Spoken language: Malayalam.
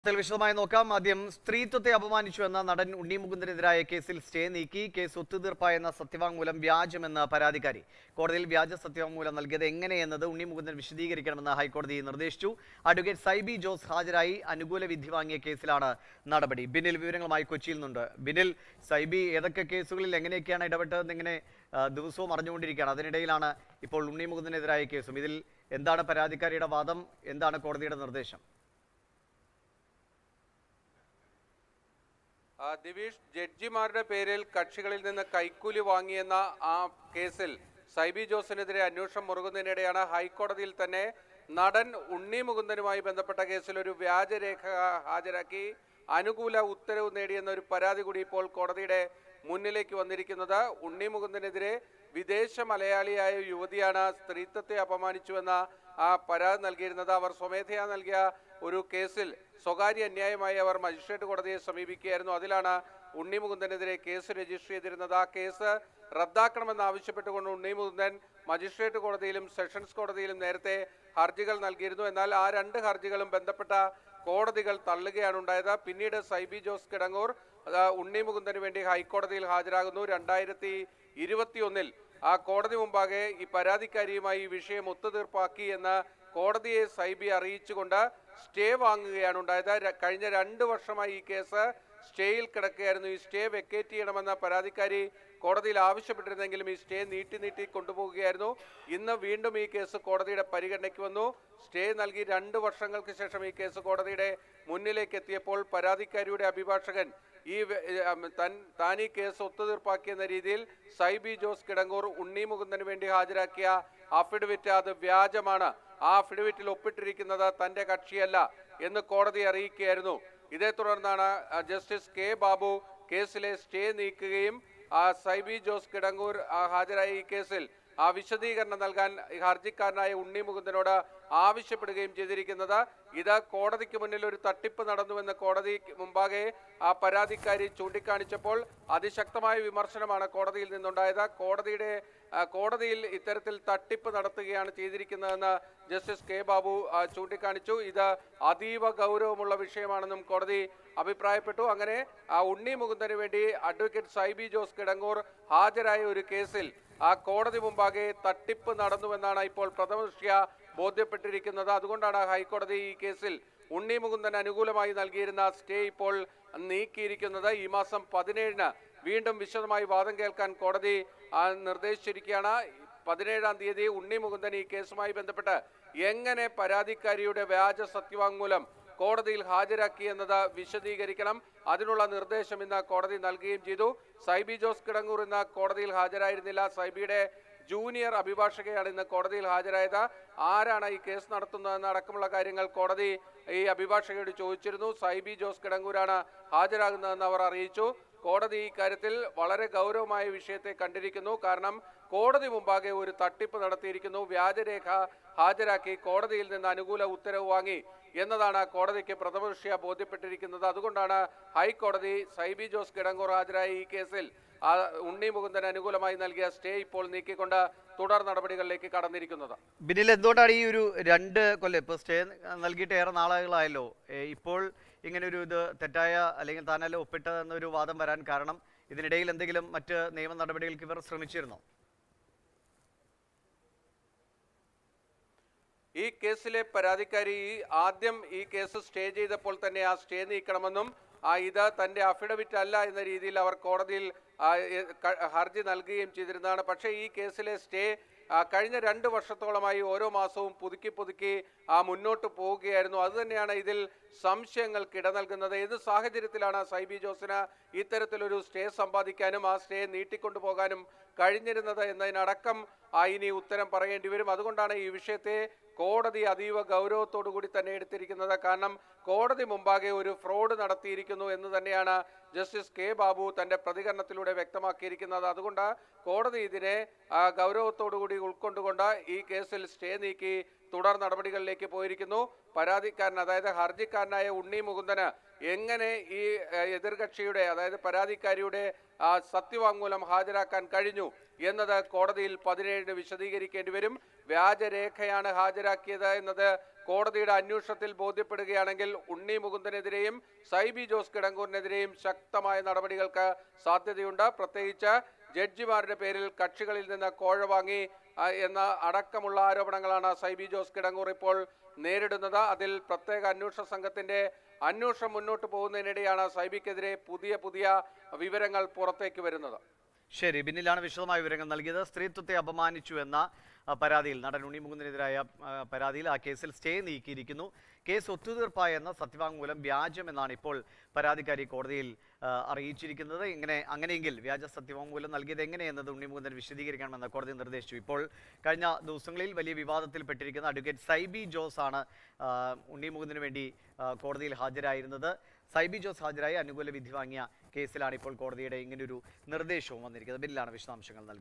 ഇതിൽ വിശദമായി നോക്കാം ആദ്യം സ്ത്രീത്വത്തെ അപമാനിച്ചു എന്ന നടൻ ഉണ്ണി മുകുന്ദനെതിരായ കേസിൽ സ്റ്റേ നീക്കി കേസ് ഒത്തുതീർപ്പായെന്ന സത്യവാങ്മൂലം വ്യാജമെന്ന് പരാതിക്കാരി കോടതിയിൽ വ്യാജ സത്യവാങ്മൂലം നൽകിയത് എങ്ങനെയെന്നത് ഉണ്ണി മുകുന്ദൻ വിശദീകരിക്കണമെന്ന് ഹൈക്കോടതി നിർദ്ദേശിച്ചു അഡ്വക്കേറ്റ് സൈബി ജോസ് ഹാജരായി അനുകൂല വിധി വാങ്ങിയ കേസിലാണ് നടപടി ബിനിൽ വിവരങ്ങളുമായി കൊച്ചിയിൽ നിന്നുണ്ട് ബിനിൽ സൈബി ഏതൊക്കെ കേസുകളിൽ എങ്ങനെയൊക്കെയാണ് ഇടപെട്ടതെന്ന് ഇങ്ങനെ ആ, ദിവസവും അറിഞ്ഞുകൊണ്ടിരിക്കുകയാണ് അതിനിടയിലാണ് ഇപ്പോൾ ഉണ്ണി മുകുന്ദനെതിരായ കേസും ഇതിൽ എന്താണ് പരാതിക്കാരിയുടെ വാദം എന്താണ് കോടതിയുടെ നിർദ്ദേശം ആ, ദിവിഷ് ജഡ്ജിമാരുടെ പേരിൽ കക്ഷികളിൽ നിന്ന് കൈക്കൂലി വാങ്ങിയെന്ന ആ കേസിൽ സൈബി ജോസിനെതിരെ അന്വേഷണം മുറുകുന്നതിനിടെയാണ് ഹൈക്കോടതിയിൽ തന്നെ നടൻ ഉണ്ണി മുകുന്ദനുമായി ബന്ധപ്പെട്ട കേസിൽ ഒരു വ്യാജരേഖ ഹാജരാക്കി അനുകൂല ഉത്തരവ് നേടിയെന്ന ഒരു പരാതി കൂടി ഇപ്പോൾ കോടതിയുടെ മുന്നിലേക്ക് വന്നിരിക്കുന്നത് ഉണ്ണി മുകുന്ദനെതിരെ വിദേശ മലയാളിയായ യുവതിയാണ് സ്ത്രീത്വത്തെ അപമാനിച്ചുവെന്ന ആ പരാതി നൽകിയിരുന്നത് അവർ സ്വമേധയാ നൽകിയ ഒരു കേസിൽ സ്വകാര്യ അന്യായമായി അവർ മജിസ്ട്രേറ്റ് കോടതിയെ സമീപിക്കുകയായിരുന്നു അതിലാണ് ഉണ്ണി മുകുന്ദനെതിരെ കേസ് രജിസ്റ്റർ ചെയ്തിരുന്നത് ആ കേസ് റദ്ദാക്കണമെന്ന് ആവശ്യപ്പെട്ടുകൊണ്ട് ഉണ്ണി മുകുന്ദൻ മജിസ്ട്രേറ്റ് കോടതിയിലും സെഷൻസ് കോടതിയിലും നേരത്തെ ഹർജികൾ നൽകിയിരുന്നു എന്നാൽ ആ രണ്ട് ഹർജികളും ബന്ധപ്പെട്ട കോടതികൾ തള്ളുകയാണ് ഉണ്ടായത് പിന്നീട് സൈബി ജോസ് കിടങ്ങൂർ ആ, ഉണ്ണി മുകുന്ദന് വേണ്ടി ഹൈക്കോടതിയിൽ ഹാജരാകുന്നു രണ്ടായിരത്തി ഇരുപത്തിയൊന്നിൽ ആ കോടതി മുമ്പാകെ ഈ പരാതിക്കാരിയുമായി ഈ വിഷയം ഒത്തുതീർപ്പാക്കി എന്ന് കോടതിയെ സൈബി അറിയിച്ചുകൊണ്ട് സ്റ്റേ വാങ്ങുകയാണ് ഉണ്ടായത് ര- കഴിഞ്ഞ രണ്ട് വർഷമായി ഈ കേസ് സ്റ്റേയിൽ കിടക്കുകയായിരുന്നു ഈ സ്റ്റേ വെക്കേറ്റ് ചെയ്യണമെന്ന പരാതിക്കാരി കോടതിയിൽ ആവശ്യപ്പെട്ടിരുന്നെങ്കിലും ഈ സ്റ്റേ നീട്ടി നീട്ടി കൊണ്ടുപോവുകയായിരുന്നു ഇന്ന് വീണ്ടും ഈ കേസ് കോടതിയുടെ പരിഗണനയ്ക്ക് വന്നു സ്റ്റേ നൽകി രണ്ട് വർഷങ്ങൾക്ക് ശേഷം ഈ കേസ് കോടതിയുടെ മുന്നിലേക്ക് എത്തിയപ്പോൾ പരാതിക്കാരിയുടെ അഭിഭാഷകൻ ഈ വെ- ഏ, ഉം, തൻ താൻ ഈ കേസ് ഒത്തുതീർപ്പാക്കിയെന്ന രീതിയിൽ സൈബി ജോസ് കിടങ്ങൂർ ഉണ്ണി മുകുന്ദന് വേണ്ടി ഹാജരാക്കിയ അഫിഡവിറ്റ് അത് വ്യാജമാണ് ആ അഫിഡവിറ്റിൽ ഒപ്പിട്ടിരിക്കുന്നത് തന്റെ കക്ഷിയല്ല എന്ന് കോടതി അറിയിക്കുകയായിരുന്നു ഇതേ തുടർന്നാണ് ആ, ജസ്റ്റിസ് കെ ബാബു കേസിലെ സ്റ്റേ നീക്കുകയും ആ സൈബി ജോസ് കിടങ്ങൂർ ആ, ഹാജരായ ഈ കേസിൽ ആ വിശദീകരണം നൽകാൻ ഈ ഹർജിക്കാരനായ ഉണ്ണി മുകുന്ദനോട് ആവശ്യപ്പെടുകയും ചെയ്തിരിക്കുന്നത് ഇത് കോടതിക്ക് മുന്നിൽ ഒരു തട്ടിപ്പ് നടന്നുവെന്ന് കോടതി മുമ്പാകെ ആ പരാതിക്കാരി ചൂണ്ടിക്കാണിച്ചപ്പോൾ അതിശക്തമായ വിമർശനമാണ് കോടതിയിൽ നിന്നുണ്ടായത് കോടതിയുടെ ആ, കോടതിയിൽ ഇത്തരത്തിൽ തട്ടിപ്പ് നടത്തുകയാണ് ചെയ്തിരിക്കുന്നതെന്ന് ജസ്റ്റിസ് കെ ബാബു ആ, ചൂണ്ടിക്കാണിച്ചു ഇത് അതീവ ഗൗരവമുള്ള വിഷയമാണെന്നും കോടതി അഭിപ്രായപ്പെട്ടു അങ്ങനെ ആ ഉണ്ണി മുകുന്ദന് വേണ്ടി അഡ്വക്കേറ്റ് സൈബി ജോസ് കിടങ്ങൂർ ഹാജരായ ഒരു കേസിൽ ആ കോടതി മുമ്പാകെ തട്ടിപ്പ് നടന്നുവെന്നാണ് ഇപ്പോൾ പ്രഥമദൃഷ്ട്യ ബോധ്യപ്പെട്ടിരിക്കുന്നത് അതുകൊണ്ടാണ് ഹൈക്കോടതി ഈ കേസിൽ ഉണ്ണി മുകുന്ദൻ അനുകൂലമായി നൽകിയിരുന്ന സ്റ്റേ ഇപ്പോൾ നീക്കിയിരിക്കുന്നത് ഈ മാസം പതിനേഴിന് വീണ്ടും വിശദമായി വാദം കേൾക്കാൻ കോടതി ആ, നിർദ്ദേശിച്ചിരിക്കുകയാണ് പതിനേഴാം തീയതി ഉണ്ണി മുകുന്ദൻ ഈ കേസുമായി ബന്ധപ്പെട്ട് എങ്ങനെ പരാതിക്കാരിയുടെ വ്യാജ സത്യവാങ്മൂലം കോടതിയിൽ ഹാജരാക്കി എന്നത് വിശദീകരിക്കണം അതിനുള്ള നിർദ്ദേശം ഇന്ന് കോടതി നൽകുകയും ചെയ്തു സൈബി ജോസ് കിടങ്ങൂർ ഇന്ന് കോടതിയിൽ ഹാജരായിരുന്നില്ല സൈബിയുടെ ജൂനിയർ അഭിഭാഷകയാണ് ഇന്ന് കോടതിയിൽ ഹാജരായത് ആരാണ് ഈ കേസ് നടത്തുന്നതെന്ന് അടക്കമുള്ള കാര്യങ്ങൾ കോടതി ഈ അഭിഭാഷകയോട് ചോദിച്ചിരുന്നു സൈബി ജോസ് കിടങ്ങൂരാണ് ഹാജരാകുന്നതെന്ന് അവർ അറിയിച്ചു കോടതി ഈ കാര്യത്തിൽ വളരെ ഗൗരവമായ വിഷയത്തെ കണ്ടിരിക്കുന്നു കാരണം കോടതി മുമ്പാകെ ഒരു തട്ടിപ്പ് നടത്തിയിരിക്കുന്നു വ്യാജരേഖ ഹാജരാക്കി കോടതിയിൽ നിന്ന് അനുകൂല ഉത്തരവ് വാങ്ങി എന്നതാണ് കോടതിക്ക് പ്രഥമദൃഷ്ട്യ ബോധ്യപ്പെട്ടിരിക്കുന്നത് അതുകൊണ്ടാണ് ഹൈക്കോടതി സൈബി ജോസ് കിടങ്ങൂർ ഹാജരായ ഈ കേസിൽ ആ ഉണ്ണി മുകുന്ദൻ അനുകൂലമായി നൽകിയ സ്റ്റേ ഇപ്പോൾ നീക്കിക്കൊണ്ട് തുടർ നടപടികളിലേക്ക് കടന്നിരിക്കുന്നത് ബിനിൽ എന്തുകൊണ്ടാണ് ഈ ഒരു രണ്ട് കൊല്ലം ഇപ്പോൾ സ്റ്റേ നൽകിയിട്ട് ഏറെ നാളുകളായല്ലോ ഏ, ഇപ്പോൾ ഇങ്ങനെ ഒരു ഇത് തെറ്റായ അല്ലെങ്കിൽ താനല്ല ഒപ്പിട്ട എന്നൊരു വാദം വരാൻ കാരണം ഇതിനിടയിൽ എന്തെങ്കിലും മറ്റ് നിയമ നടപടികൾക്ക് ഇവർ ശ്രമിച്ചിരുന്നോ ഈ കേസിലെ പരാതിക്കാരി ആദ്യം ഈ കേസ് സ്റ്റേ ചെയ്തപ്പോൾ തന്നെ ആ സ്റ്റേ നീക്കണമെന്നും ആ ഇത് തന്റെ അഫിഡവിറ്റ് അല്ല എന്ന രീതിയിൽ അവർ കോടതിയിൽ ആ, എ- ക- ഹർജി നൽകുകയും ചെയ്തിരുന്നതാണ് പക്ഷേ ഈ കേസിലെ സ്റ്റേ ആ, കഴിഞ്ഞ രണ്ട് വർഷത്തോളമായി ഓരോ മാസവും പുതുക്കി പുതുക്കി ആ മുന്നോട്ട് പോവുകയായിരുന്നു അതുതന്നെയാണ് ഇതിൽ സംശയങ്ങൾക്ക് ഇട നൽകുന്നത് ഏത് സാഹചര്യത്തിലാണ് സൈബി ജോസിന് ഇത്തരത്തിലൊരു സ്റ്റേ സമ്പാദിക്കാനും ആ സ്റ്റേ നീട്ടിക്കൊണ്ടുപോകാനും കഴിഞ്ഞിരുന്നത് എന്നതിനടക്കം ആ ഇനി ഉത്തരം പറയേണ്ടി വരും അതുകൊണ്ടാണ് ഈ വിഷയത്തെ കോടതി അതീവ ഗൗരവത്തോടു കൂടി തന്നെ എടുത്തിരിക്കുന്നത് കാരണം കോടതി മുമ്പാകെ ഒരു ഫ്രോഡ് നടത്തിയിരിക്കുന്നു എന്ന് തന്നെയാണ് ജസ്റ്റിസ് കെ ബാബു തന്റെ പ്രതികരണത്തിലൂടെ വ്യക്തമാക്കിയിരിക്കുന്നത് അതുകൊണ്ട് കോടതി ഇതിനെ ആ, ഗൗരവത്തോടു കൂടി ഉൾക്കൊണ്ടുകൊണ്ട് ഈ കേസിൽ സ്റ്റേ നീക്കി തുടർ നടപടികളിലേക്ക് പോയിരിക്കുന്നു പരാതിക്കാരൻ അതായത് ഹർജിക്കാരനായ ഉണ്ണി മുകുന്ദന് എങ്ങനെ ഈ ഏഹ്, എതിർകക്ഷിയുടെ അതായത് പരാതിക്കാരിയുടെ ആ, സത്യവാങ്മൂലം ഹാജരാക്കാൻ കഴിഞ്ഞു എന്നത് കോടതിയിൽ പതിനേഴിന് വിശദീകരിക്കേണ്ടി വരും വ്യാജരേഖയാണ് ഹാജരാക്കിയത് എന്നത് കോടതിയുടെ അന്വേഷണത്തിൽ ബോധ്യപ്പെടുകയാണെങ്കിൽ ഉണ്ണി മുകുന്ദനെതിരെയും സൈബി ജോസ് കിടങ്കൂറിനെതിരെയും ശക്തമായ നടപടികൾക്ക് സാധ്യതയുണ്ട് പ്രത്യേകിച്ച് ജഡ്ജിമാരുടെ പേരിൽ കക്ഷികളിൽ നിന്ന് കോഴ വാങ്ങി ആ, എന്ന അടക്കമുള്ള ആരോപണങ്ങളാണ് സൈബി ജോസ് കിടങ്ങൂർ ഇപ്പോൾ നേരിടുന്നത് അതിൽ പ്രത്യേക അന്വേഷണ സംഘത്തിന്റെ അന്വേഷണം മുന്നോട്ട് പോകുന്നതിനിടെയാണ് സൈബിക്കെതിരെ പുതിയ പുതിയ വിവരങ്ങൾ പുറത്തേക്ക് വരുന്നത് ശരി ബിന്നിലാണ് വിശദമായ വിവരങ്ങൾ നൽകിയത് സ്ത്രീത്വത്തെ അപമാനിച്ചു എന്ന ആ, പരാതിയിൽ നടൻ ഉണ്ണി മുകുന്ദനെതിരായ ആ, പരാതിയിൽ ആ കേസിൽ സ്റ്റേ നീക്കിയിരിക്കുന്നു കേസ് ഒത്തുതീർപ്പായ എന്ന സത്യവാങ്മൂലം വ്യാജമെന്നാണ് ഇപ്പോൾ പരാതിക്കാരി കോടതിയിൽ ആ, അറിയിച്ചിരിക്കുന്നത് ഇങ്ങനെ അങ്ങനെയെങ്കിൽ വ്യാജ സത്യവാങ്മൂലം നൽകിയത് എങ്ങനെയെന്നത് ഉണ്ണി മുകുന്ദൻ വിശദീകരിക്കണമെന്ന് കോടതി നിർദ്ദേശിച്ചു ഇപ്പോൾ കഴിഞ്ഞ ദിവസങ്ങളിൽ വലിയ വിവാദത്തിൽപ്പെട്ടിരിക്കുന്ന അഡ്വക്കേറ്റ് സൈബി ജോസ് ആണ് ആ, ഉണ്ണി മുകുന്ദന് വേണ്ടി ആ, കോടതിയിൽ ഹാജരായിരുന്നത് സൈബി ജോസ് ഹാജരായി അനുകൂല വിധി വാങ്ങിയ കേസിലാണ് ഇപ്പോൾ കോടതിയുടെ ഇങ്ങനൊരു നിർദ്ദേശവും വന്നിരിക്കുന്നത് ബില്ലാണ് വിശദാംശങ്ങൾ നൽകി